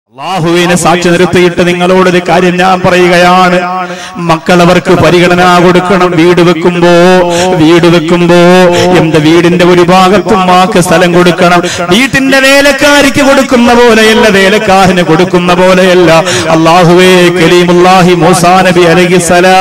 അള്ളാഹുവിനെ സാക്ഷി നിർത്തിയിട്ട് നിങ്ങളോടൊരു കാര്യം ഞാൻ പറയുകയാണ് മക്കൾ അവർക്ക് പരിഗണന കൊടുക്കണം വീട് വെക്കുമ്പോ വീട് വെക്കുമ്പോ എന്റെ വീടിന്റെ ഒരു ഭാഗത്തും മാക്ക് സ്ഥലം കൊടുക്കണം വീട്ടിന്റെ വേലക്കാരിക്ക് കൊടുക്കുന്ന പോലെയല്ല വേലക്കാരന് കൊടുക്കുന്ന പോലെയല്ല അള്ളാഹുവേ കലീമുല്ലാഹി മൂസാ നബി അലൈഹിസ്സലാം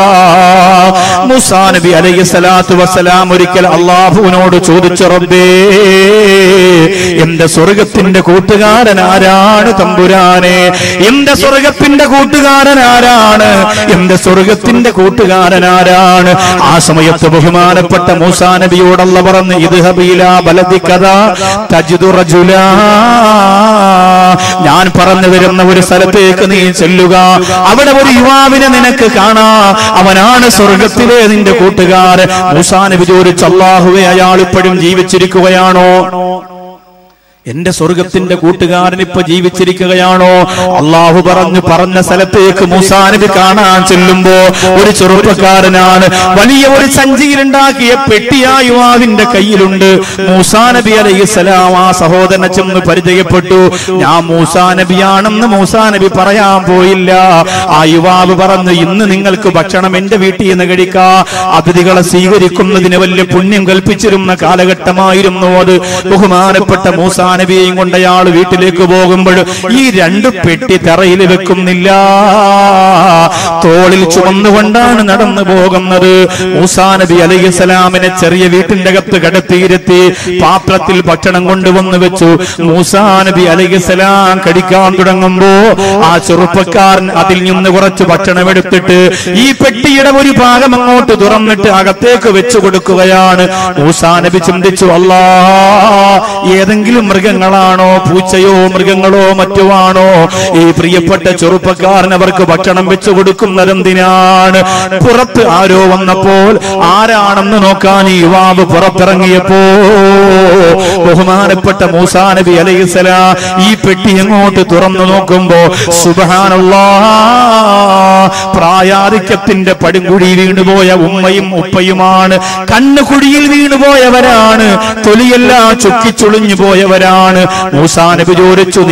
മൂസാ നബി അലൈഹിസ്സലാത്തു വസ്സലാം ഒരിക്കൽ അള്ളാഹുവിനോട് ചോദിച്ചു റബ്ബേ എന്റെ സ്വർഗത്തിന്റെ കൂട്ടുകാരൻ ആരാണ് തമ്പുരാനെ എന്റെ സ്വർഗത്തിന്റെ കൂട്ടുകാരൻ ആരാണ് എന്റെ സ്വർഗത്തിന്റെ കൂട്ടുകാരൻ ആരാണ് ആ സമയത്ത് ബഹുമാനപ്പെട്ട മൂസാ നബിയോടല്ല പറഞ്ഞ് ഇത് ഹബീല ബലതി കഥ തജിദു റജുലാ ഞാൻ പറഞ്ഞു വരുന്ന ഒരു സ്ഥലത്തേക്ക് നീ ചെല്ലുക അവിടെ ഒരു യുവാവിനെ നിനക്ക് കാണാ അവനാണ് സ്വർഗത്തിലെ നിന്റെ കൂട്ടുകാരൻ മൂസാ നബി ചോദിച്ചു അള്ളാഹുവെ അയാൾ ഇപ്പോഴും ജീവിച്ചിരിക്കുകയാണോ എന്റെ സ്വർഗത്തിന്റെ കൂട്ടുകാരൻ ഇപ്പൊ ജീവിച്ചിരിക്കുകയാണോ അള്ളാഹു പറഞ്ഞു പറഞ്ഞ സ്ഥലത്തേക്ക് മൂസാനബി കാണാൻ ചെല്ലുമ്പോ ഒരു ചെറുപ്പക്കാരനാണ് വലിയ ഒരു സഞ്ചിയിലുണ്ടാക്കിയ പെട്ടി ആ യുവാവിന്റെ കയ്യിലുണ്ട് മൂസാനബി അലൈഹിസ്സലാം ആ സഹോദരനെ ചെന്ന് പരിചയപ്പെട്ടു ഞാൻ മൂസാനബിയാണെന്ന് മൂസാനബി പറയാൻ പോയില്ല ആ യുവാവ് പറഞ്ഞു ഇന്ന് നിങ്ങൾക്ക് ഭക്ഷണം എന്റെ വീട്ടിൽ നിന്ന് കഴിക്കാ അതിഥികളെ സ്വീകരിക്കുന്നതിന് വലിയ പുണ്യം കൽപ്പിച്ചിരുന്ന കാലഘട്ടമായിരുന്നു അത് ബഹുമാനപ്പെട്ട മൂസാ നബിയെയും കൊണ്ട് അയാൾ വീട്ടിലേക്ക് പോകുമ്പോൾ ഈ രണ്ട് പെട്ടി തറയിൽ വെക്കുന്നില്ല തോളിൽ ചുമന്നുകൊണ്ടാണ് നടന്നു പോകുന്നത് മൂസാ നബി അലൈഹിസ്സലാമിനെ ചെറിയ വീട്ടിന്റെ അകത്ത് കടത്തിയിരുത്തി പാത്രത്തിൽ ഭക്ഷണം കൊണ്ടുവന്ന് വെച്ചു മൂസാ നബി അലൈഹിസ്സലാം കടിക്കാൻ തുടങ്ങുമ്പോ ആ ചെറുപ്പക്കാരൻ അതിൽ നിന്ന് കുറച്ച് ഭക്ഷണം എടുത്തിട്ട് ഈ പെട്ടിയുടെ ഒരു ഭാഗം അങ്ങോട്ട് തുറന്നിട്ട് അകത്തേക്ക് വെച്ചു കൊടുക്കുകയാണ് മൂസാ നബി ചിന്തിച്ചു അല്ലാ ഏതെങ്കിലും മൃഗങ്ങളാണോ പൂച്ചയോ മൃഗങ്ങളോ മറ്റോ ആണോ ഈ പ്രിയപ്പെട്ട ചെറുപ്പക്കാരൻ അവർക്ക് ഭക്ഷണം വെച്ചു കൊടുക്കുന്നതെന്തിനാണ് പുറത്ത് ആരോ വന്നപ്പോൾ ആരാണെന്ന് നോക്കാൻ ഈ യുവാവ് പുറത്തിറങ്ങിയപ്പോ ബഹുമാനപ്പെട്ട മൂസാ നബി അലൈഹിസ്സലാം ഈ പെട്ടി എങ്ങോട്ട് തുറന്നു നോക്കുമ്പോ സുബഹാനല്ലാ പ്രായാധിക്യത്തിന്റെ പടുംകുഴി വീണുപോയ ഉമ്മയും ഉപ്പയുമാണ് കണ്ണുകുഴിയിൽ വീണുപോയവരാണ് തൊലിയെല്ലാം ചുക്കിച്ചുളിഞ്ഞു പോയവരാണ് മൂസാ നബി ചോദിച്ചു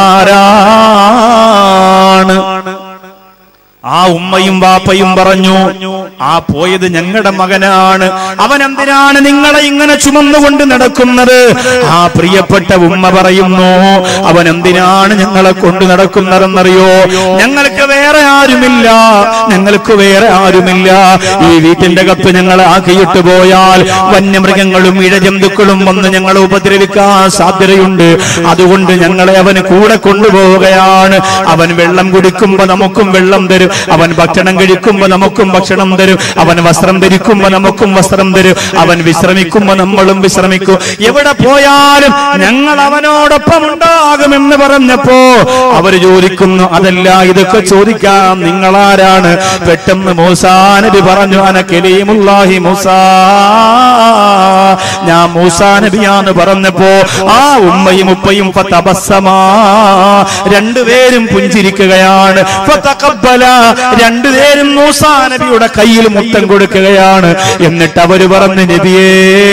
നിങ്ങളാരാണ് ആ ഉമ്മയും വാപ്പയും പറഞ്ഞു ആ പോയത് ഞങ്ങളുടെ മകനാണ് അവൻ എന്തിനാണ് നിങ്ങളെ ഇങ്ങനെ ചുമന്നുകൊണ്ട് നടക്കുന്നത് ആ പ്രിയപ്പെട്ട ഉമ്മ പറയുന്നു അവൻ എന്തിനാണ് ഞങ്ങളെ കൊണ്ട് നടക്കുന്നതെന്നറിയോ ഞങ്ങൾക്ക് വേറെ ആരുമില്ല ഞങ്ങൾക്ക് വേറെ ആരുമില്ല ഈ വീട്ടിന്റെ അകത്ത് ഞങ്ങളെ ആക്കിയിട്ട് പോയാൽ വന്യമൃഗങ്ങളും ഇഴജന്തുക്കളും വന്ന് ഞങ്ങളെ ഉപദ്രവിക്കാൻ സാധ്യതയുണ്ട് അതുകൊണ്ട് ഞങ്ങളെ അവന് കൂടെ കൊണ്ടുപോവുകയാണ് അവൻ വെള്ളം കുടിക്കുമ്പോ നമുക്കും വെള്ളം തരും അവൻ ഭക്ഷണം കഴിക്കുമ്പോ നമുക്കും ഭക്ഷണം തരും അവൻ വസ്ത്രം ധരിക്കുമ്പോ നമുക്കും വസ്ത്രം തരും അവൻ വിശ്രമിക്കുമ്പോ നമ്മളും വിശ്രമിക്കും എവിടെ പോയാലും ഞങ്ങൾ അവനോടൊപ്പം ഉണ്ടാകുമെന്ന് പറഞ്ഞപ്പോ അവര് ചോദിക്കുന്നു അതല്ല ഇതൊക്കെ ചോദിക്കാം നിങ്ങളാരാണ് പെട്ടെന്ന് മൂസാ നബി പറഞ്ഞു അന കലീമുല്ലാഹി മൂസാ ഞാൻ മൂസാ നബിയാന്ന് പറഞ്ഞപ്പോ ആ ഉമ്മയും ഉപ്പയും ഫതബസ്സമാ രണ്ടുപേരും പുഞ്ചിരിക്കുകയാണ് ഫതഖബ്ബല രണ്ടുപേരും മൂസാ നബിയുടെ കയ്യിൽ മുത്തം കൊടുക്കുകയാണ് എന്നിട്ട് അവര് പറഞ്ഞു നബിയേ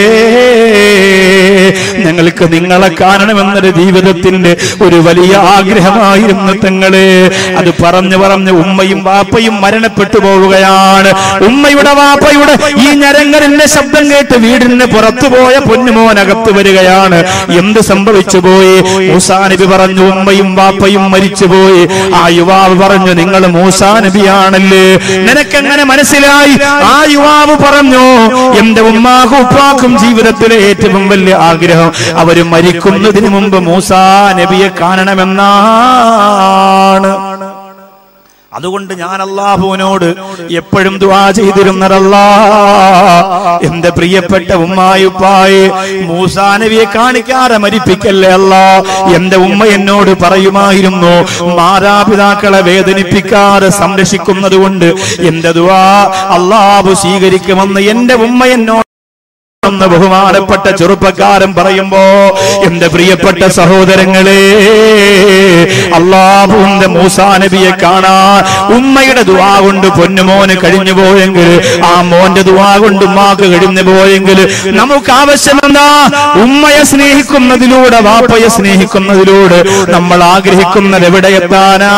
ഞങ്ങൾക്ക് നിങ്ങളെ കാണണമെന്നൊരു ജീവിതത്തിന്റെ ഒരു വലിയ ആഗ്രഹമായിരുന്നു തങ്ങളെ അത് പറഞ്ഞു പറഞ്ഞ് ഉമ്മയും വാപ്പയും മരണപ്പെട്ടു പോവുകയാണ് ഉമ്മയുടെ വാപ്പയുടെ ഈ ഞരങ്ങലിന്റെ ശബ്ദം കേട്ട് വീടിന് പുറത്തു പോയ പൊന്നുമോനകത്ത് വരികയാണ് എന്ത് സംഭവിച്ചു പോയി മൂസാ നബി പറഞ്ഞു ഉമ്മയും വാപ്പയും മരിച്ചുപോയി ആ യുവാവ് പറഞ്ഞു നിങ്ങൾ മൂസാ നബിയാണല്ലേ നിനക്കെങ്ങനെ മനസ്സിലായി ആ യുവാവ് പറഞ്ഞു എന്റെ ഉമ്മാക്കും ഉപ്പാക്കും ജീവിതത്തിലെ ഏറ്റവും വലിയ ആഗ്രഹം അവര് മരിക്കുന്നതിന് മുമ്പ് മൂസാ നബിയെ കാണണമെന്നാണ് അതുകൊണ്ട് ഞാൻ അള്ളാഹുവിനോട് എപ്പോഴും ദുആ ചെയ്തിരുന്നതല്ലാ എന്റെ പ്രിയപ്പെട്ട ഉമ്മായുപ്പായെ മൂസാ നബിയെ കാണിക്കാതെ മരിപ്പിക്കല്ലേ അല്ല എന്റെ ഉമ്മ എന്നോട് പറയുമായിരുന്നു മാതാപിതാക്കളെ വേദനിപ്പിക്കാതെ സംരക്ഷിക്കുന്നത് കൊണ്ട് എന്റെ ദുആ അള്ളാഹു സ്വീകരിക്കുമെന്ന് എന്റെ ഉമ്മ എന്നോട് എന്ന് ബഹുമാനപ്പെട്ട ചെറുപ്പക്കാരൻ പറയുമ്പോ എന്റെ പ്രിയപ്പെട്ട സഹോദരങ്ങളെ അള്ളാഹുവിന്റെ മൂസാ നബിയെ കാണാൻ ഉമ്മയുടെ ദുവാ കൊണ്ട് പൊന്നുമോന് കഴിഞ്ഞു പോയെങ്കിൽ ആ മോന്റെ ദുവാ കൊണ്ട് ഉമ്മാക്ക് കഴിഞ്ഞു പോയെങ്കിൽ നമുക്ക് ആവശ്യമെന്താ ഉമ്മയെ സ്നേഹിക്കുന്നതിലൂടെ വാപ്പയെ സ്നേഹിക്കുന്നതിലൂടെ നമ്മൾ ആഗ്രഹിക്കുന്നത് എവിടെ എത്താനാ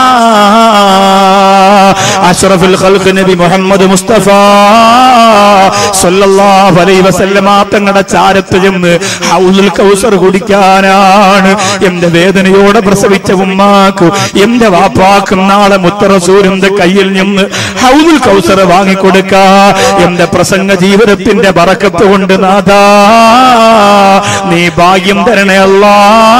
അഷ്റഫുൽ ഖൽഖ് നബി മുഹമ്മദ് മുസ്തഫ സല്ലല്ലാഹു അലൈഹി വസല്ലമ തങ്ങളുടെ ചാരത്ത് ചെന്ന് ഹൗലുൽ കൗസർ കുടിക്കാനാണ് എന്റെ വേദനയോടെ പ്രസവിച്ച ഉമ്മാക്ക് എന്റെ വാപ്പാക്കും നാളെ മുത്തറസൂരിന്റെ കയ്യിൽ നിന്ന് ഹൗലുൽ കൗസർ വാങ്ങിക്കൊടുക്ക എന്റെ പ്രസംഗ ജീവിതത്തിന്റെ ബറക്കത്ത് കൊണ്ട് നാഥാ നീ ഭാഗ്യം തരണേ അല്ലാ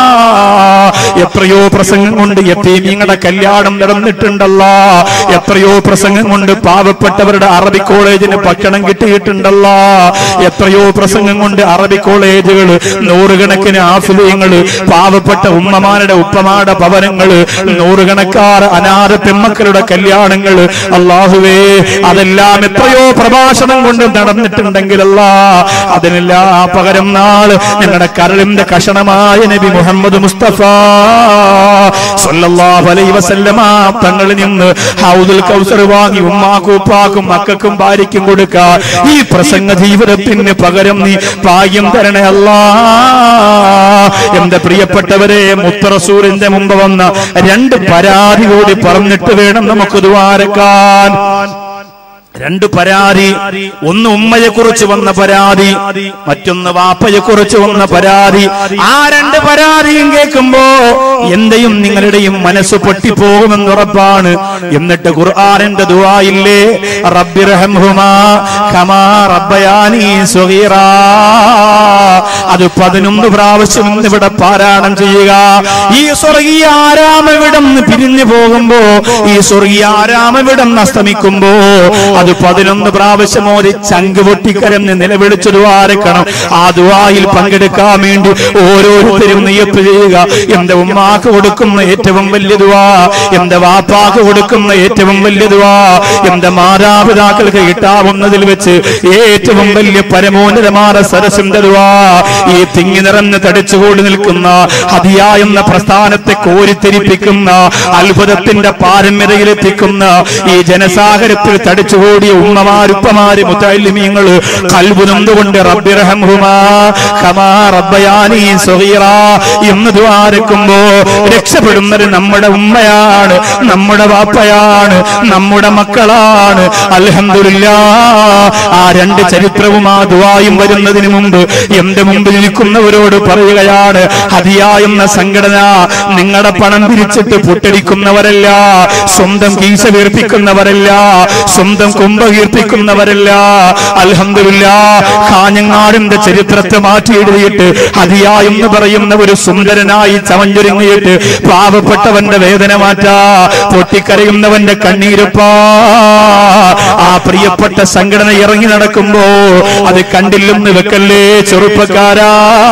എത്രയോ പ്രസംഗം കൊണ്ട് എത്തീമീങ്ങളുടെ കല്യാണം നടന്നിട്ടുണ്ടല്ല എത്രയോ പ്രസംഗം കൊണ്ട് പാവപ്പെട്ടവരുടെ അറബി കോളേജിന് ഭക്ഷണം കിട്ടിയിട്ടുണ്ടല്ല എത്രയോ പ്രസംഗം കൊണ്ട് അറബി കോളേജുകൾ നൂറുകണക്കിന് ആഫിലയങ്ങള് പാവപ്പെട്ട ഉമ്മമാരുടെ ഉപ്പമാരുടെ ഭവനങ്ങള് നൂറുകണക്കാറ് അനാഥ പെമ്മക്കളുടെ കല്യാണങ്ങള് അള്ളാഹുവേ അതെല്ലാം എത്രയോ പ്രഭാഷണം കൊണ്ട് നടന്നിട്ടുണ്ടെങ്കിലല്ല അതിനെല്ലാം പകരം നാള് ഞങ്ങളുടെ കരളിന്റെ കഷണമായ നബി മുഹമ്മദ് മുസ്തഫ സല്ലല്ലാഹു അലൈഹി വസല്ലമ തങ്ങളിൽ നിന്ന് ഹൗദുൽ കൗസർ വാങ്ങി ഉമ്മാക്കും ഉപ്പാക്കും മക്കൾക്കും ഭാര്യയ്ക്കും കൊടുക്ക ഈ പ്രസംഗ ജീവിതത്തിന് പകരം നീ ഭാഗ്യം തരണേ അല്ലാ എന്റെ പ്രിയപ്പെട്ടവരെ മുത്തറസൂറിന്റെ മുമ്പ് വന്ന രണ്ട് പരാതി കൂടി പറഞ്ഞിട്ട് വേണം നമുക്ക് ദ്വാരക്കാൻ രണ്ട് പരാതി ഒന്ന് ഉമ്മയെ കുറിച്ച് വന്ന പരാതി മറ്റൊന്ന് വാപ്പയെ കുറിച്ച് വന്ന പരാതി ആ രണ്ട് പരാതിയും കേൾക്കുമ്പോ എന്റെയും നിങ്ങളുടെയും മനസ്സ് പൊട്ടിപ്പോകുമെന്ന് ഉറപ്പാണ് എന്നിട്ട് ഖുർആാനിന്റെ ദുആയില്ലേ റബ്ബിർഹംഹുമാ കമാ റബ്ബയാനി സ്വഗീറാ അത് പതിനൊന്ന് പ്രാവശ്യം ഇന്ന് ഇവിടെ പാരായണം ചെയ്യുക ഈ സ്വർഗീയ ആരാമവിടം പിരിഞ്ഞു പോകുമ്പോ ഈ സ്വർഗീയ ആരാമവിടം അസ്തമിക്കുമ്പോ അത് പതിനൊന്ന് പ്രാവശ്യം ഓതി ചങ്ക് പൊട്ടിക്കരന്ന് നിലവിളിച്ചു ദ്വാരക്കണം ആ ദുവായിൽ പങ്കെടുക്കാൻ വേണ്ടി ഓരോരുത്തരും നെയ്യപ്പ് ചെയ്യുക എന്റെ ഉമ്മാക്ക് കൊടുക്കുന്ന ഏറ്റവും വലിയ ദുവാ എന്റെ വാപ്പാക്ക് കൊടുക്കുന്ന ഏറ്റവും വലിയ ദുവാ എന്റെ മാതാപിതാക്കൾക്ക് കിട്ടാവുന്നതിൽ വെച്ച് ഏറ്റവും വലിയ പരമോന്നതമായ സരസിന്റെ ദുവാ ഈ തിങ്ങി നിറഞ്ഞ് തടിച്ചുകൂടി നിൽക്കുന്ന ഹദിയ എന്ന പ്രസ്ഥാനത്തെ കോരിത്തെരിപ്പിക്കുന്ന അത്ഭുതത്തിന്റെ പാരമ്യതയിലെത്തിക്കുന്ന ഈ ജനസാഗരത്തിൽ തടിച്ചുകൂടിയ ഉമ്മമാരുപ്പമാര് മുത്തല്ലിമീങ്ങള് കൽബുനന്തുകൊണ്ട് റബ്ബിറഹംഹുമാ കമാ റബ്ബയാനി സ്വഗീറാ എന്ന് ദ്വാരക്കുമ്പോ രക്ഷപ്പെടുന്നത് നമ്മുടെ ഉമ്മയാണ് നമ്മുടെ വാപ്പയാണ് നമ്മുടെ മക്കളാണ് അൽഹംദുലില്ലാ ആ രണ്ട് ചരിത്രവും ആ ദുവായും വരുന്നതിന് മുമ്പ് എന്റെ മുമ്പിൽ നിൽക്കുന്നവരോട് പറയുകയാണ് ഹദിയ എന്ന സംഘടന നിങ്ങളുടെ പണം പിരിച്ചിട്ട് പൊട്ടടിക്കുന്നവരല്ല സ്വന്തം കീശ വീർപ്പിക്കുന്നവരല്ല സ്വന്തം കുംഭ കീർപ്പിക്കുന്നവരല്ല അൽഹംദുലില്ല കാഞ്ഞങ്ങാടിന്റെ ചരിത്രത്തെ മാറ്റി എഴുതിയിട്ട് ഹദിയ എന്ന് പറയുന്ന ഒരു സുന്ദരനായി ചമഞ്ഞൊരുങ്ങിയിട്ട് പാവപ്പെട്ടവന്റെ വേദന മാറ്റാ പൊട്ടിക്കരയുന്നവന്റെ കണ്ണീരപ്പാ ആ പ്രിയപ്പെട്ട സംഘടന ഇറങ്ങി നടക്കുമ്പോ അത് കണ്ടില്ലെന്ന് വെക്കല്ലേ ചെറുപ്പക്കാരാ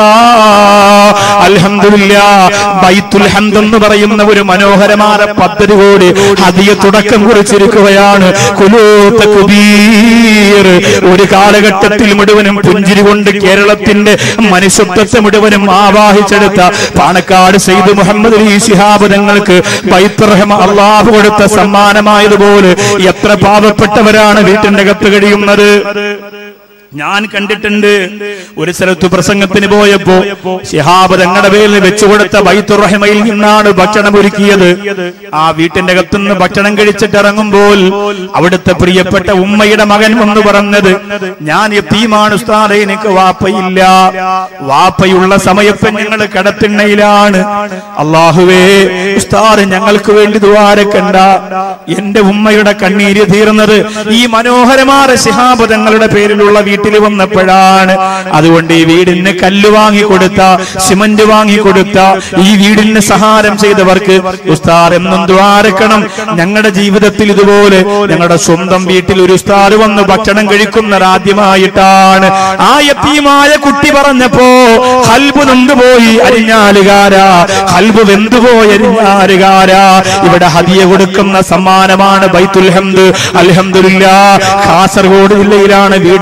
അൽഹംദുലില്ല ബൈത്തുൽ ഹംദ് എന്ന് പറയുന്ന ഒരു മനോഹരമായ പദ്ധതി കൂടി ഹദിയ തുടക്കം കുറിച്ചിരിക്കുകയാണ് കുലൂത്ത കുബീർ ഒരു കാലഘട്ടത്തിൽ മുഴുവനും പുഞ്ചിരി കൊണ്ട് കേരളത്തിന്റെ മനുഷ്യത്വത്തെ മുഴുവനും ആവാഹിച്ചെടുത്ത പാണക്കാട് സെയ്ദ് മുഹമ്മദ് അലി ശിഹാബ് തങ്ങൾക്ക് ബൈത്തുറഹമ അള്ളാഹു കൊടുത്ത സമ്മാനമായതുപോലെ എത്ര പാവപ്പെട്ടവരാണ് വീട്ടിന്റെ അകത്ത് കഴിയുന്നത് ഞാൻ കണ്ടിട്ടുണ്ട് ഒരു സ്ഥലത്ത് പ്രസംഗത്തിന് പോയപ്പോ ശിഹാബ് തങ്ങളുടെ പേരിൽ വെച്ചുകൊടുത്ത ബൈത്തുറഹിമയിൽ നിന്നാണ് ഭക്ഷണം ഒരുക്കിയത് ആ വീട്ടിന്റെ അകത്തുനിന്ന് ഭക്ഷണം കഴിച്ചിട്ട് ഇറങ്ങുമ്പോൾ അവിടുത്തെ പ്രിയപ്പെട്ട ഉമ്മയുടെ മകൻ എന്ന് പറഞ്ഞത് ഞാൻ എത്തിയുമാണ് ഉസ്താദെ എനിക്ക് വാപ്പയില്ല വാപ്പയുള്ള സമയത്ത് ഞങ്ങൾ കടത്തിണ്ണയിലാണ് അള്ളാഹുവേ ഉസ്താദ് ഞങ്ങൾക്ക് വേണ്ടി ദ്വാരക്കണ്ട എന്റെ ഉമ്മയുടെ കണ്ണീര് തീർന്നത് ഈ മനോഹരമായ ശിഹാബ് തങ്ങളുടെ പേരിലുള്ള വീട്ടിൽ വന്നപ്പോഴാണ് അതുകൊണ്ട് ഈ വീടിന് കല്ല് വാങ്ങിക്കൊടുത്ത സിമന്റ് വാങ്ങിക്കൊടുത്ത ഈ വീടിന് സഹാരം ചെയ്തവർക്ക് ഉസ്താദ് എന്നും ദ്വാരക്കണം ഞങ്ങളുടെ ജീവിതത്തിൽ ഇതുപോലെ ഞങ്ങളുടെ സ്വന്തം വീട്ടിൽ ഒരു ഉസ്താദ് വന്ന് ഭക്ഷണം കഴിക്കുന്നത് ആദ്യമായിട്ടാണ് ആ യത്തീമായ കുട്ടി പറഞ്ഞപ്പോ ഹൽബ് നൊന്തുപോയി അരിഞ്ഞാലുകാരാ ഹൽബ് വെന്തുപോയി അരിഞ്ഞാലുകാരാ ഇവിടെ ഹദിയ കൊടുക്കുന്ന സമ്മാനമാണ് ബൈത്തുൽ ഹംദ് അൽഹംദുലില്ലാ കാസർഗോഡ് ജില്ലയിലാണ് വീടില്ലാത്ത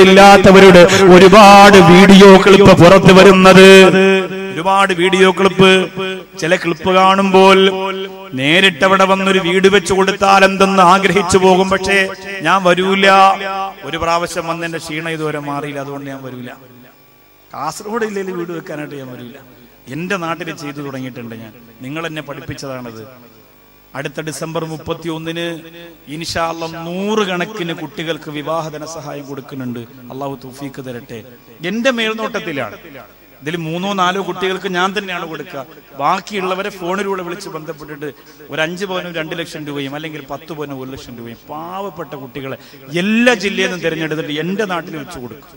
ഇല്ലാത്തവരുടെ ഒരുപാട് വീഡിയോ ക്ലിപ്പ് പുറത്തു വരുന്നത് ഒരുപാട് വീഡിയോ ക്ലിപ്പ് ചില ക്ലിപ്പ് കാണുമ്പോൾ നേരിട്ട് അവിടെ വന്നൊരു വീട് വെച്ച് കൊടുത്താൽ എന്തെന്ന് ആഗ്രഹിച്ചു പോകും പക്ഷേ ഞാൻ വരൂല ഒരു പ്രാവശ്യം വന്ന് എന്റെ ക്ഷീണം ഇതുവരെ മാറിയില്ല അതുകൊണ്ട് ഞാൻ വരൂല കാസർഗോഡ് ജില്ലയിൽ വീട് വെക്കാനായിട്ട് ഞാൻ വരില്ല എന്റെ നാട്ടിൽ ചെയ്തു തുടങ്ങിയിട്ടുണ്ട് ഞാൻ നിങ്ങൾ എന്നെ പഠിപ്പിച്ചതാണത് അടുത്ത ഡിസംബർ മുപ്പത്തി ഒന്നിന് ഇൻഷാല്ല നൂറുകണക്കിന് കുട്ടികൾക്ക് വിവാഹ ധനസഹായം കൊടുക്കുന്നുണ്ട് അള്ളാഹു തൗഫീക്ക് തരട്ടെ എന്റെ മേൽനോട്ടത്തിലാണ് ഇതിൽ മൂന്നോ നാലോ കുട്ടികൾക്ക് ഞാൻ തന്നെയാണ് കൊടുക്കുക ബാക്കിയുള്ളവരെ ഫോണിലൂടെ വിളിച്ച് ബന്ധപ്പെട്ടിട്ട് ഒരു അഞ്ച് പവനും രണ്ട് ലക്ഷം രൂപയും അല്ലെങ്കിൽ പത്ത് പവനും ഒരു ലക്ഷം രൂപയും പാവപ്പെട്ട കുട്ടികളെ എല്ലാ ജില്ലയിൽ നിന്നും തിരഞ്ഞെടുത്തിട്ട് എന്റെ നാട്ടിൽ വെച്ച് കൊടുക്കും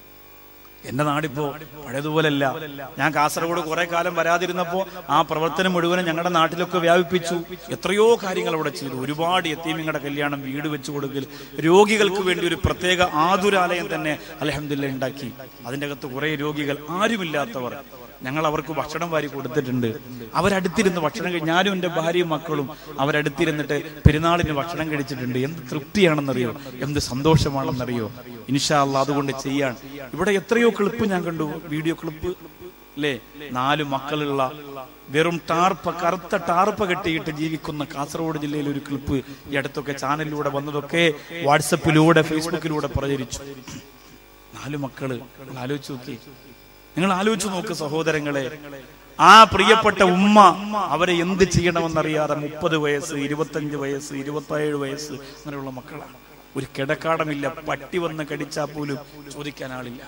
എന്റെ നാടിപ്പോ പഴയതുപോലല്ല ഞാൻ കാസർഗോഡ് കുറെ കാലം വരാതിരുന്നപ്പോ ആ പ്രവർത്തനം മുഴുവനും ഞങ്ങളുടെ നാട്ടിലൊക്കെ വ്യാപിപ്പിച്ചു എത്രയോ കാര്യങ്ങൾ അവിടെ ചെയ്തു ഒരുപാട് എത്തീമിങ്ങളുടെ കല്യാണം വീട് വെച്ചു കൊടുക്കൽ രോഗികൾക്ക് വേണ്ടി ഒരു പ്രത്യേക ആതുരാലയം തന്നെ അലഹമില്ല ഉണ്ടാക്കി അതിന്റെ അകത്ത് കുറെ രോഗികൾ ആരുമില്ലാത്തവർ ഞങ്ങൾ അവർക്ക് ഭക്ഷണം വാരി കൊടുത്തിട്ടുണ്ട് അവരടുത്തിരുന്ന് ഭക്ഷണം കഴി ഞാനും എൻ്റെ ഭാര്യയും മക്കളും അവരടുത്തിരുന്നിട്ട് പെരുന്നാളിന് ഭക്ഷണം കഴിച്ചിട്ടുണ്ട് എന്ത് തൃപ്തിയാണെന്നറിയോ എന്ത് സന്തോഷമാണെന്നറിയോ ഇൻഷാല്ല അതുകൊണ്ട് ചെയ്യാൻ ഇവിടെ എത്രയോ ക്ലിപ്പ് ഞാൻ കണ്ടു വീഡിയോ ക്ലിപ്പ് അല്ലേ നാല് മക്കളുള്ള വെറും ടാർപ്പ കറുത്ത ടാർപ്പ കെട്ടിയിട്ട് ജീവിക്കുന്ന കാസർഗോഡ് ജില്ലയിൽ ഒരു ക്ലിപ്പ് ഈ അടുത്തൊക്കെ ചാനലിലൂടെ വന്നതൊക്കെ വാട്സപ്പിലൂടെ ഫേസ്ബുക്കിലൂടെ പ്രചരിച്ചു നാല് മക്കള് നിങ്ങൾ ആലോചിച്ച് നോക്കി നിങ്ങൾ ആലോചിച്ച് നോക്ക് സഹോദരങ്ങളെ ആ പ്രിയപ്പെട്ട ഉമ്മ അവരെ എന്ത് ചെയ്യണമെന്നറിയാതെ മുപ്പത് വയസ്സ് ഇരുപത്തഞ്ച് വയസ്സ് ഇരുപത്തേഴ് വയസ്സ് അങ്ങനെയുള്ള മക്കളാണ് ഒരു കിടക്കാടമില്ല പട്ടി വന്ന് കടിച്ചാൽ പോലും ചോദിക്കാൻ ആളില്ല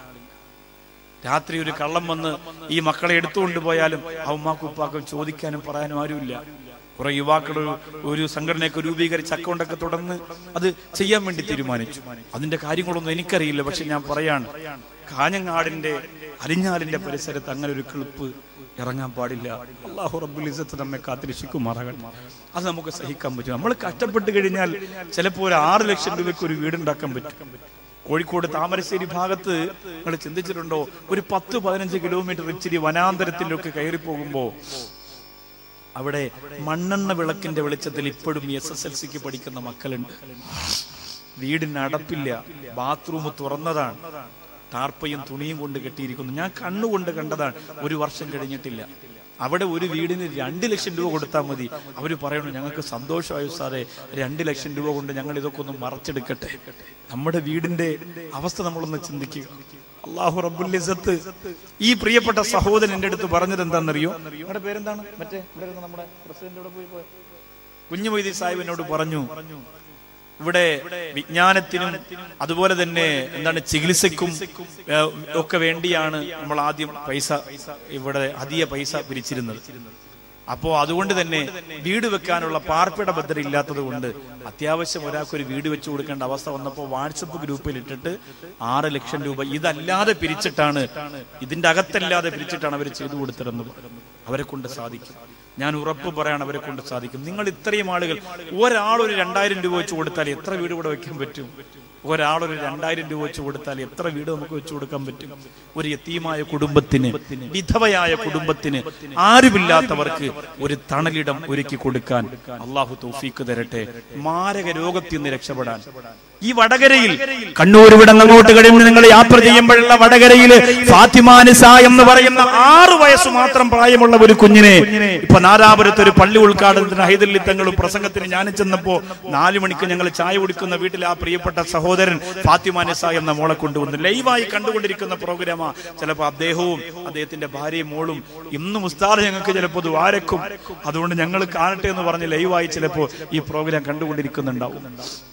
രാത്രി ഒരു കള്ളം വന്ന് ഈ മക്കളെ എടുത്തുകൊണ്ട് പോയാലും ആ ഉമ്മാക്കും ഉപ്പാക്കും ചോദിക്കാനും പറയാനും ആരുമില്ല കുറെ യുവാക്കൾ ഒരു- ഒരു സംഘടനയൊക്കെ രൂപീകരിച്ച് അക്കൗണ്ടൊക്കെ തുടർന്ന് അത് ചെയ്യാൻ വേണ്ടി തീരുമാനിച്ചു അതിന്റെ കാര്യങ്ങളൊന്നും എനിക്കറിയില്ല പക്ഷെ ഞാൻ പറയാണ് കാഞ്ഞങ്ങാടിന്റെ അരിഞ്ഞാലിന്റെ പരിസരത്ത് അങ്ങനെ ഒരു ക്ലിപ്പ് ഇറങ്ങാൻ പാടില്ല അള്ളാഹു റബ്ബുൽ ഇസ്സത്ത് നമ്മെ കാത്തിരക്ഷിക്കുമാറാകട്ടെ അത് നമുക്ക് സഹിക്കാൻ പറ്റും നമ്മൾ കഷ്ടപ്പെട്ട് കഴിഞ്ഞാൽ ചിലപ്പോൾ ഒരു ആറ് ലക്ഷം രൂപയ്ക്ക് ഒരു വീടുണ്ടാക്കാൻ പറ്റും കോഴിക്കോട് താമരശ്ശേരി ഭാഗത്ത് നിങ്ങൾ ചിന്തിച്ചിട്ടുണ്ടോ ഒരു പത്ത് പതിനഞ്ച് കിലോമീറ്റർ ഇച്ചിരി വനാന്തരത്തിലൊക്കെ കയറി പോകുമ്പോ അവിടെ മണ്ണെണ്ണ വിളക്കിന്റെ വെളിച്ചത്തിൽ ഇപ്പോഴും എസ് എസ് എൽ സിക്ക് പഠിക്കുന്ന മക്കളുണ്ട് വീടിന് അടപ്പില്ല ബാത്റൂം തുറന്നതാണ് ടാർപ്പയും തുണിയും കൊണ്ട് കെട്ടിയിരിക്കുന്നു ഞാൻ കണ്ണുകൊണ്ട് കണ്ടതാണ് ഒരു വർഷം കഴിഞ്ഞിട്ടില്ല അവിടെ ഒരു വീടിന് രണ്ട് ലക്ഷം രൂപ കൊടുത്താൽ മതി അവർ പറയണു ഞങ്ങൾക്ക് സന്തോഷമായി സാറേ രണ്ട് ലക്ഷം രൂപ കൊണ്ട് ഞങ്ങൾ ഇതൊക്കെ ഒന്ന് മറച്ചെടുക്കട്ടെ നമ്മുടെ വീടിന്റെ അവസ്ഥ നമ്മളൊന്ന് ചിന്തിക്കുക അള്ളാഹു റബ്ബുൽ ഇസ്സത്ത് ഈ പ്രിയപ്പെട്ട സഹോദരൻ എന്റെ അടുത്ത് പറഞ്ഞത് എന്താണെന്നറിയോ നിങ്ങളുടെ പേരെന്താണ് മറ്റേ ഇവിടെ ഇരുന്ന നമ്മുടെ പ്രസിഡന്റ് ഇവിടെ പോയി പോയ കുഞ്ഞു മൊയ്തി സാഹിബിനോട് പറഞ്ഞു ഇവിടെ വിജ്ഞാനത്തിനും അതുപോലെ തന്നെ എന്താണ് ചികിത്സയ്ക്കും ഏഹ്, ഒക്കെ വേണ്ടിയാണ് നമ്മൾ ആദ്യം പൈസ ഇവിടെ അധിക പൈസ പിരിച്ചിരുന്നത് അപ്പോ അതുകൊണ്ട് തന്നെ വീട് വെക്കാനുള്ള പാർപ്പിട ഭദ്രത ഇല്ലാത്തത് കൊണ്ട് അത്യാവശ്യം ഒരാൾക്ക് ഒരു വീട് വെച്ചു കൊടുക്കേണ്ട അവസ്ഥ വന്നപ്പോൾ വാട്സപ്പ് ഗ്രൂപ്പിൽ ഇട്ടിട്ട് ആറ് ലക്ഷം രൂപ ഇതല്ലാതെ പിരിച്ചിട്ടാണ് ഇതിന്റെ അകത്തല്ലാതെ പിരിച്ചിട്ടാണ് അവർ ചെയ്തു കൊടുത്തതെന്ന് പറഞ്ഞു. അവരെ കൊണ്ട് സാധിക്കും ഞാൻ ഉറപ്പ് പറയാൻ അവരെ കൊണ്ട് സാധിക്കും നിങ്ങൾ ഇത്രയും ആളുകൾ ഒരാൾ ഒരു രണ്ടായിരം രൂപ വെച്ച് കൊടുത്താൽ എത്ര വീട് ഇവിടെ വെക്കാൻ പറ്റും ഒരാൾ ഒരു രണ്ടായിരം രൂപ വെച്ച് കൊടുത്താൽ എത്ര വീട് നമുക്ക് വെച്ചു കൊടുക്കാൻ പറ്റും ഒരു യത്തീമായ കുടുംബത്തിന് വിധവയായ കുടുംബത്തിന് ആരുമില്ലാത്തവർക്ക് ഒരു തണലിടം ഒരുക്കി കൊടുക്കാൻ അള്ളാഹു തൗഫീക്ക് തരട്ടെ മാരക രോഗത്തിൽ നിന്ന് രക്ഷപ്പെടാൻ ഈ വടകരയിൽ കണ്ണൂർ ഇവിടെ അങ്ങോട്ട് കഴിഞ്ഞ് നിങ്ങൾ യാത്ര ചെയ്യുമ്പോഴുള്ള വടകരയിൽ ഫാത്തിമാനിസ എന്ന് പറയുന്ന ആറു വയസ്സ് മാത്രം പ്രായമുള്ള ഒരു കുഞ്ഞിനെ ഇപ്പൊ നാദാപുരത്ത് ഒരു പള്ളി ഉദ്ഘാടനത്തിന് ഹൈദരലി തങ്ങളും പ്രസംഗത്തിന് ഞാൻ ചെന്നപ്പോ നാലു മണിക്ക് ഞങ്ങൾ ചായ കുടിക്കുന്ന വീട്ടിൽ ആ പ്രിയപ്പെട്ട സഹോദരൻ ഫാത്തിമാനിസ എന്ന മോളെ കൊണ്ടുവന്നു ലൈവായി കണ്ടുകൊണ്ടിരിക്കുന്ന പ്രോഗ്രാമാ ചിലപ്പോ അദ്ദേഹവും അദ്ദേഹത്തിന്റെ ഭാര്യയും മോളും ഇന്നും ഉസ്താദ് ഞങ്ങൾക്ക് ചിലപ്പോൾ ഇത് വാരക്കും അതുകൊണ്ട് ഞങ്ങൾ കാണട്ടെ എന്ന് പറഞ്ഞ് ലൈവായി ചിലപ്പോ ഈ പ്രോഗ്രാം കണ്ടുകൊണ്ടിരിക്കുന്നുണ്ടാവും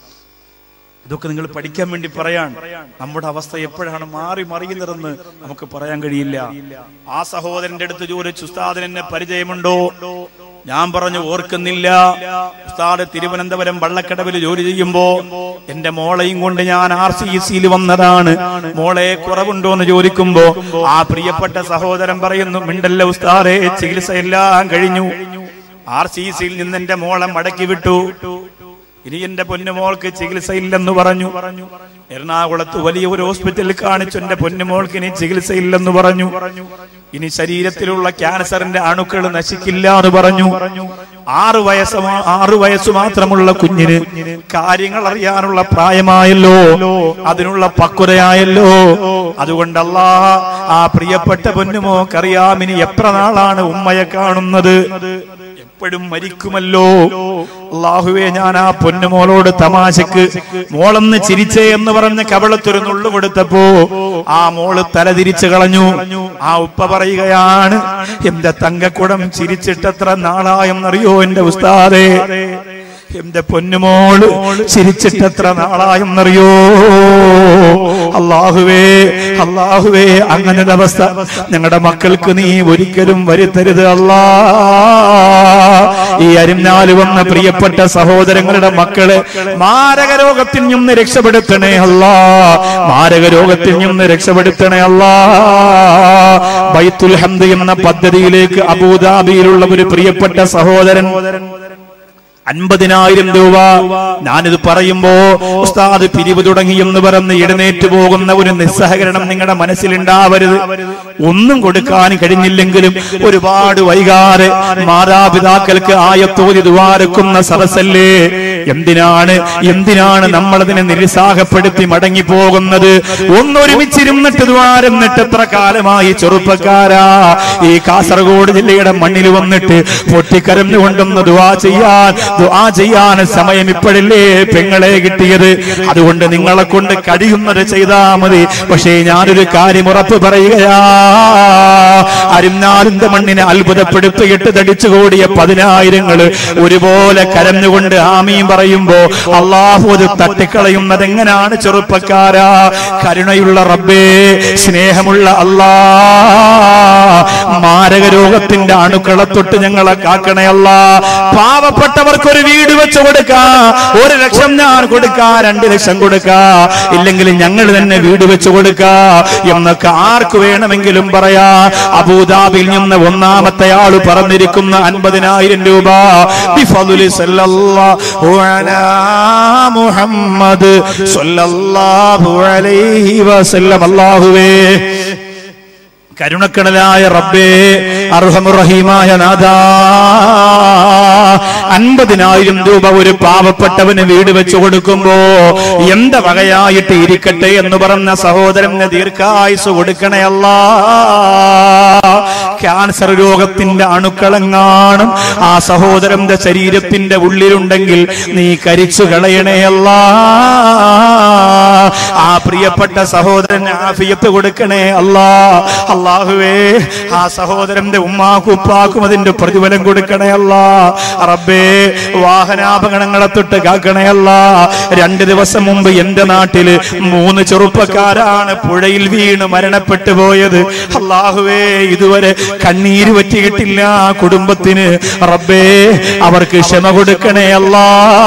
ഇതൊക്കെ നിങ്ങൾ പഠിക്കാൻ വേണ്ടി പറയാൻ നമ്മുടെ അവസ്ഥ എപ്പോഴാണ് മാറി മറിയുന്നതെന്ന് നമുക്ക് പറയാൻ കഴിയില്ല ആ സഹോദരന്റെ അടുത്ത് ചോദിച്ചു ഉസ്താദിന് എന്നെ പരിചയമുണ്ടോ ഞാൻ പറഞ്ഞു ഓർക്കുന്നില്ല ഉസ്താദ് തിരുവനന്തപുരം വള്ളക്കടവിൽ ജോലി ചെയ്യുമ്പോ എന്റെ മോളെയും കൊണ്ട് ഞാൻ ആർ സി സിയിൽ വന്നതാണ് മോളെ കുറവുണ്ടോ എന്ന് ചോദിക്കുമ്പോ ആ പ്രിയപ്പെട്ട സഹോദരൻ പറയുന്നു മിണ്ടല്ല ഉസ്താദെ ചികിത്സയെല്ലാം കഴിഞ്ഞു ആർ സി സിയിൽ നിന്ന് എന്റെ മോളെ മടക്കി വിട്ടു ഇനി എന്റെ പൊന്നുമോൾക്ക് ചികിത്സയില്ലെന്ന് പറഞ്ഞു എറണാകുളത്ത് വലിയ ഒരു ഹോസ്പിറ്റലിൽ കാണിച്ചു എന്റെ പൊന്നുമോൾക്ക് ഇനി ചികിത്സയില്ലെന്ന് പറഞ്ഞു ഇനി ശരീരത്തിലുള്ള ക്യാൻസറിന്റെ അണുക്കൾ നശിക്കില്ല എന്ന് പറഞ്ഞു ആറ് വയസ്സ് മാ- ആറ് വയസ്സ് മാത്രമുള്ള കുഞ്ഞിന് കാര്യങ്ങൾ അറിയാനുള്ള പ്രായമായല്ലോ അതിനുള്ള പക്വതയായല്ലോ അതുകൊണ്ടല്ല ആ പ്രിയപ്പെട്ട പൊന്നുമോക്കറിയാം ഇനി എത്ര നാളാണ് ഉമ്മയെ കാണുന്നത് എപ്പോഴും മരിക്കുമല്ലോ അള്ളാഹുവേ ഞാൻ ആ പൊന്നുമോളോട് തമാശക്ക് മോളൊന്ന് ചിരിച്ചേ എന്ന് പറഞ്ഞ് കവളത്തൊരു നുള്ളു കൊടുത്തപ്പോ ആ മോള് തലതിരിച്ചു കളഞ്ഞു ആ ഉപ്പ പറയുകയാണ് എന്റെ തങ്കക്കുടം ചിരിച്ചിട്ടെത്ര നാളായെന്നറിയോ എന്റെ ഉസ്താദേ എന്റെ പൊന്നുമോള് ചിരിച്ചിട്ടെത്ര നാളായെന്നറിയോ അള്ളാഹുവേ അള്ളാഹുവേ അങ്ങനെ ഒരു അവസ്ഥ ഞങ്ങളുടെ മക്കൾക്ക് നീ ഒരിക്കലും വരുത്തരുത് അല്ലാ ഈ അരിഞ്ഞാല് വന്ന പ്രിയപ്പെട്ട സഹോദരങ്ങളുടെ മക്കളെ മാരക രോഗത്തിൽ നിന്ന് രക്ഷപ്പെടുത്തണേ അല്ലാ മാരക രോഗത്തിൽ നിന്ന് രക്ഷപ്പെടുത്തണേ അല്ലാ ബൈത്തുൽ ഹംദ് എന്ന പദ്ധതിയിലേക്ക് അബുദാബിയിലുള്ള ഒരു പ്രിയപ്പെട്ട സഹോദരൻ അൻപതിനായിരം രൂപ ഞാനിത് പറയുമ്പോ ഉസ്താദ് പിരിവ് തുടങ്ങി എന്ന് പറഞ്ഞ് എഴുന്നേറ്റ് പോകുന്ന ഒരു നിസ്സഹകരണം നിങ്ങളുടെ മനസ്സിലുണ്ടാവരുത് ഒന്നും കൊടുക്കാൻ കഴിഞ്ഞില്ലെങ്കിലും ഒരുപാട് വൈകാതെ മാതാപിതാക്കൾക്ക് ആയത്തോതി ദ്വാരക്കുന്ന സദസ്സല്ലേ എന്തിനാണ് എന്തിനാണ് നമ്മളതിനെ നിരുത്സാഹപ്പെടുത്തി മടങ്ങി പോകുന്നത് ഒന്നൊരുമിച്ചിരുന്നിട്ട് ദ്വാരന്നിട്ട് എത്ര കാലമായി ചെറുപ്പക്കാരാ ഈ കാസർഗോഡ് ജില്ലയുടെ മണ്ണിൽ വന്നിട്ട് പൊട്ടിക്കരഞ്ഞുകൊണ്ടൊന്ന് ദുവാ ചെയ്യാൻ ദുആ ചെയ്യാൻ സമയം ഇപ്പോഴല്ലേ പെങ്ങളെ കിട്ടിയത് അതുകൊണ്ട് നിങ്ങളെ കൊണ്ട് കഴിയുന്നത് ചെയ്താ മതി പക്ഷേ ഞാനൊരു കാര്യം ഉറപ്പ് പറയുകയാ അരിഞ്ഞാലിന്റെ മണ്ണിനെ അത്ഭുതപ്പെടുത്തിയിട്ട് തടിച്ചു കൂടിയ പതിനായിരങ്ങള് ഒരുപോലെ കരഞ്ഞുകൊണ്ട് ആമീൻ പറയുമ്പോ അള്ളാഹു അത് തട്ടിക്കളയുന്നത് എങ്ങനെയാണ് ചെറുപ്പക്കാരാ കരുണയുള്ള റബ്ബേ സ്നേഹമുള്ള അല്ലാ മാരക രോഗത്തിന്റെ അണുക്കളെ തൊട്ട് ഞങ്ങളെ കാക്കണയല്ല പാവപ്പെട്ടവർക്ക് ഒരു വീട് വെച്ച് കൊടുക്കാ ഒരു ലക്ഷം ഞാൻ കൊടുക്കാ രണ്ട് ലക്ഷം കൊടുക്കാ ഇല്ലെങ്കിൽ ഞങ്ങൾ തന്നെ വീട് വെച്ച് കൊടുക്കാ എന്നൊക്കെ ആർക്ക് വേണമെങ്കിലും പറയാ അബൂദാബിൽ നിന്ന് ഒന്നാമത്തെ ആള് പറഞ്ഞിരിക്കുന്ന അൻപതിനായിരം രൂപ ബിഫദുലി സല്ലല്ലാഹു അലാ മുഹമ്മദ് സല്ലല്ലാഹു അലൈഹി വസല്ലം അല്ലാഹുവേ കരുണക്കടലായ റബ്ബേ അർഹമുറഹീമായ നാഥ അൻപതിനായിരം രൂപ ഒരു പാവപ്പെട്ടവന് വീട് വെച്ചു കൊടുക്കുമ്പോ എന്ത വകയായിട്ട് ഇരിക്കട്ടെ എന്ന് പറഞ്ഞ സഹോദരന് ദീർഘായുസ് കൊടുക്കണേ അല്ലാ ക്യാൻസർ രോഗത്തിന്റെ അണുക്കളെങ്ങാനും ആ സഹോദരന്റെ ശരീരത്തിന്റെ ഉള്ളിലുണ്ടെങ്കിൽ നീ കരിച്ചു കളയണേയല്ല ആ പ്രിയപ്പെട്ട സഹോദരന് ആഫിയത്ത് കൊടുക്കണേ അല്ലാ അള്ളാഹുവേ ആ സഹോദരന്റെ ഉമ്മാക്കും ഉപ്പാക്കും അതിന്റെ പ്രതിഫലം കൊടുക്കണേ അല്ലാ റബ്ബേ വാഹനാപകടങ്ങളെ തൊട്ട് കാക്കണേ അല്ലാ രണ്ട് ദിവസം മുമ്പ് എന്റെ നാട്ടില് മൂന്ന് ചെറുപ്പക്കാരാണ് പുഴയിൽ വീണ് മരണപ്പെട്ടു പോയത് അള്ളാഹുവേ ഇതുവരെ കണ്ണീര് പറ്റിയിട്ടില്ല ആ കുടുംബത്തിന് റബ്ബേ അവർക്ക് ക്ഷമ കൊടുക്കണേ അല്ലാ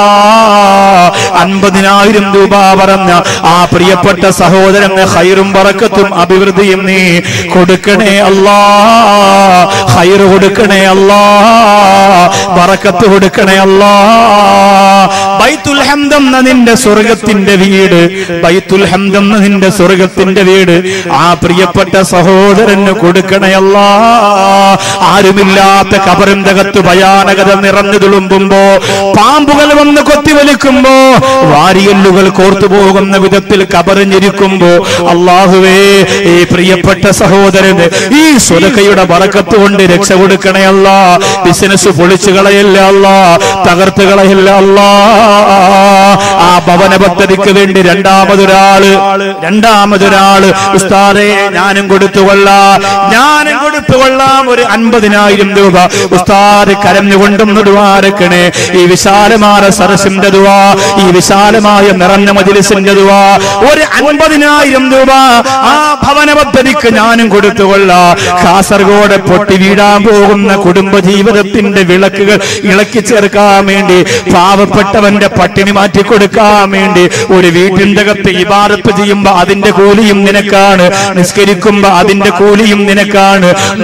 അൻപതിനായിരം രൂപ പറഞ്ഞ ആ പ്രിയപ്പെട്ട സഹോദരന് ഹൈറും പറക്കത്തും അഭിവൃദ്ധിയും നീ കൊടുക്കണേ അല്ലാ ഹൈറ് കൊടുക്കണേ അല്ലാ പറക്കത്ത് കൊടുക്കണേ അല്ലാ ബൈത്തുൽ ഹംദ് എന്ന നിന്റെ സ്വർഗത്തിന്റെ വീട് ബൈത്തുൽ ഹംദ് എന്ന നിന്റെ സ്വർഗത്തിന്റെ വീട് ആ പ്രിയപ്പെട്ട സഹോദരന് കൊടുക്കണയല്ല ആരുമില്ലാത്ത കബറിന്റെ അകത്ത് ഭയാനകത നിറഞ്ഞു തുളുമ്പുമ്പോ പാമ്പുകൾ വന്ന് കൊത്തിവലിക്കുമ്പോ വാരിയല്ലുകൾ കോർത്തു പോകുന്ന വിധത്തിൽ കബറിഞ്ഞിരിക്കുമ്പോ അള്ളാഹുവേ ഈ പ്രിയപ്പെട്ട സഹോദരന് ഈ സ്വലക്കയുടെ വറക്കത്ത് കൊണ്ട് രക്ഷ കൊടുക്കണയല്ല ബിസിനസ് പൊളിച്ചു കളയല്ല അല്ല തകർത്ത് കളയല്ല അല്ലാ ആ ഭവന പദ്ധതിക്ക് വേണ്ടി രണ്ടാമതൊരാള് രണ്ടാമതൊരാള് ഉസ്താദെ ഞാനും കൊടുത്തുകൊള്ളാം ഞാനും കൊടുത്തുകൊള്ളാം ഒരു അൻപതിനായിരം രൂപ ഉസ്താദ് കരഞ്ഞുകൊണ്ടൊന്ന് ദ്വാരക്കണേ ഈ വിശാലമായ സരസിന്റെ ദുവാ ഈ വിശാലമായ നിറഞ്ഞ മജിലിസിന്റെ ദുവാ ഒരു അൻപതിനായിരം രൂപ ആ ഭവന പദ്ധതിക്ക് ഞാനും കൊടുത്തുകൊള്ളാം കാസർഗോഡ് പൊട്ടി വീഴാൻ പോകുന്ന കുടുംബ ജീവിതത്തിന്റെ വിളക്കുകൾ ഇളക്കി ചേർക്കാൻ വേണ്ടി പാവപ്പെട്ടവന്റെ പട്ടിണി മാറ്റി കൊടുക്കാൻ വേണ്ടി ഒരു വീട്ടിന്റെ അകത്ത് ഇബാദത്ത് ചെയ്യുമ്പോ അതിന്റെ കൂലിയും നിനക്കാണ് നിസ്കരിക്കുമ്പോ അതിന്റെ കൂലിയും നിനക്കാണ്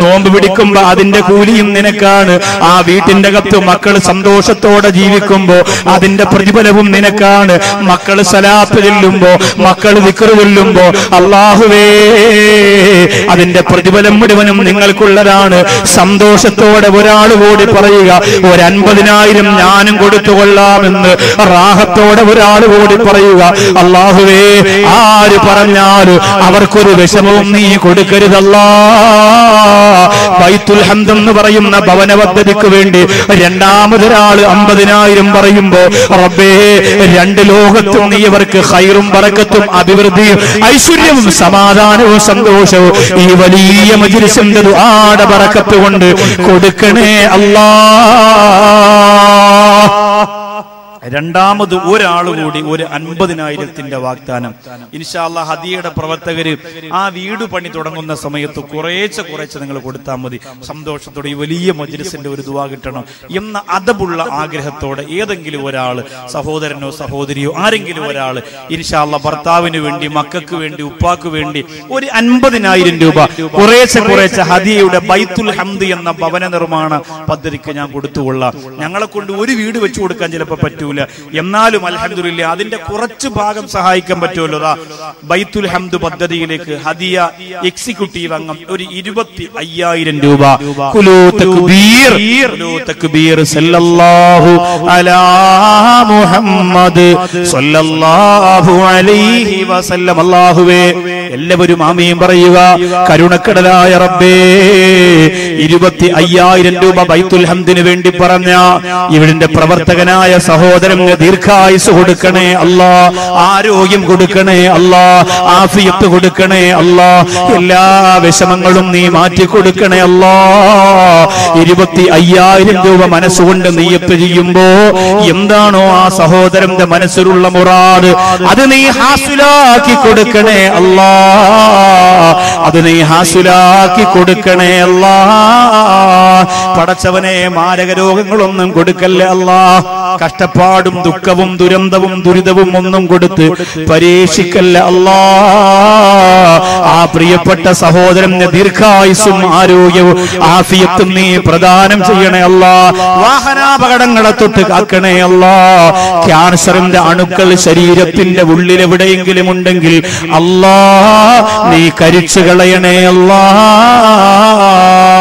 നോമ്പ് പിടിക്കുമ്പോ അതിന്റെ കൂലിയും നിനക്കാണ് ആ വീട്ടിന്റെ അകത്ത് മക്കൾ സന്തോഷത്തോടെ ജീവിക്കുമ്പോ അതിന്റെ പ്രതിഫലവും നിനക്കാണ് മക്കൾ സലാത്ത് ചെല്ലുമ്പോ മക്കൾ വിക്കറ് ചെല്ലുമ്പോ അള്ളാഹുവേ അതിന്റെ പ്രതിഫലം മുഴുവനും നിങ്ങൾക്കുള്ളതാണ് സന്തോഷത്തോടെ ഒരാൾ കൂടി പറയുക ഒരു അൻപതിനായിരം ഞാനും കൊടുത്തുകൊള്ളാമെന്ന് റാഹത്തോടെ ഒരാൾ കൂടി പറയുക അള്ളാഹുവേ ആര് പറഞ്ഞാലും അവർക്കൊരു വിഷമവും നീ കൊടുക്കരുതല്ലാ ബൈത്തുൽ ഹംദ് എന്ന് പറയുന്ന ഭവന പദ്ധതിക്ക് വേണ്ടി രണ്ടാമതൊരാൾ അമ്പതിനായിരം പറയുമ്പോ റബ്ബേ രണ്ട് ലോകത്തും നീ അവർക്ക് ഹൈറും പറക്കത്തും അഭിവൃദ്ധിയും ഐശ്വര്യവും സമാധാനവും സന്തോഷവും ഈ വലിയ മജിലിസിന്റെ ആട പറക്കത്ത് കൊണ്ട് കൊടുക്കണേ അല്ലാ രണ്ടാമത് ഒരാൾ കൂടി ഒരു അൻപതിനായിരത്തിന്റെ വാഗ്ദാനം ഇൻഷാല്ല ഹദിയുടെ പ്രവർത്തകര് ആ വീട് പണി തുടങ്ങുന്ന സമയത്ത് കുറേശ്ശെ കുറേശ്ശെ നിങ്ങൾ കൊടുത്താൽ മതി സന്തോഷത്തോടെ ഈ വലിയ മജ്ലിസിന്റെ ഒരു ദുവാ കിട്ടണം എന്ന അതബുള്ള ആഗ്രഹത്തോടെ ഏതെങ്കിലും ഒരാൾ സഹോദരനോ സഹോദരിയോ ആരെങ്കിലും ഒരാൾ ഇൻഷാല്ല ഭർത്താവിന് വേണ്ടി മക്കൾക്ക് വേണ്ടി ഉപ്പാക്ക് വേണ്ടി ഒരു അൻപതിനായിരം രൂപ കുറേശ്ശെ കുറേശ്ശെ ഹദിയയുടെ ബൈത്തുൽ ഹംദ് എന്ന ഭവന നിർമ്മാണ പദ്ധതിക്ക് ഞാൻ കൊടുത്തുകൊള്ളാം ഞങ്ങളെ കൊണ്ട് ഒരു വീട് വെച്ചു കൊടുക്കാൻ ചിലപ്പോൾ പറ്റൂല എന്നാലും അൽഹംദുലില്ല അതിന്റെ കുറച്ച് ഭാഗം സഹായിക്കാൻ പറ്റുമല്ലോ ദാ ബൈത്തുൽ ഹംദ് പദ്ധതിയിലേക്ക് ഹദിയ എക്സിക്യൂട്ടീവ് അംഗം ഒരു ഇരുപത്തി അയ്യായിരം രൂപ കുലൂ തക്ബീർ കുലൂ തക്ബീർ സല്ലല്ലാഹു അലാ മുഹമ്മദ് സല്ലല്ലാഹു അലൈഹി വസല്ലം അല്ലാഹുവേ എല്ലാവരും ആമീൻ പറയുക കരുണക്കടലായ റബ്ബേ ഇരുപത്തി അയ്യായിരം രൂപ ബൈത്തുൽ ഹംദിന് വേണ്ടി പറഞ്ഞ ഇവിടിന്റെ പ്രവർത്തകനായ സഹോദരൻ ദീർഘായുസ് കൊടുക്കണേ അല്ലാ ആരോഗ്യം കൊടുക്കണേ അല്ലാ ആഫിയത്ത് കൊടുക്കണേ അല്ലാ എല്ലാ വിഷമങ്ങളും നീ മാറ്റി കൊടുക്കണേ അല്ലാ ഇരുപത്തി അയ്യായിരം രൂപ മനസ്സുകൊണ്ട് നീയപ്പ് ചെയ്യുമ്പോ എന്താണോ ആ സഹോദരന്റെ മനസ്സിലുള്ള മുറാദ് അത് നീ ഹാസുലാക്കി കൊടുക്കണേ അല്ലാ അത് നീ ഹാസുലാക്കി കൊടുക്കണേ അല്ലാ പടച്ചവനെ മാരക രോഗങ്ങളൊന്നും കൊടുക്കല്ലേ അല്ലാ കഷ്ടപ്പാടും ദുഃഖവും ദുരന്തവും ദുരിതവും ഒന്നും കൊടുത്ത് പരീക്ഷിക്കല്ല അല്ലാ ആ പ്രിയപ്പെട്ട സഹോദരന് ദീർഘായുസും ആരോഗ്യവും ആഫിയത്തും നീ പ്രദാനം ചെയ്യണേ അല്ലാ വാഹനാപകടങ്ങളെ തൊട്ട് കാക്കണേ അല്ലാ ക്യാൻസറിന്റെ അണുക്കൾ ശരീരത്തിന്റെ ഉള്ളിൽ എവിടെയെങ്കിലും ഉണ്ടെങ്കിൽ അല്ലാ നീ കരിച്ചു കളയണേ അല്ലാ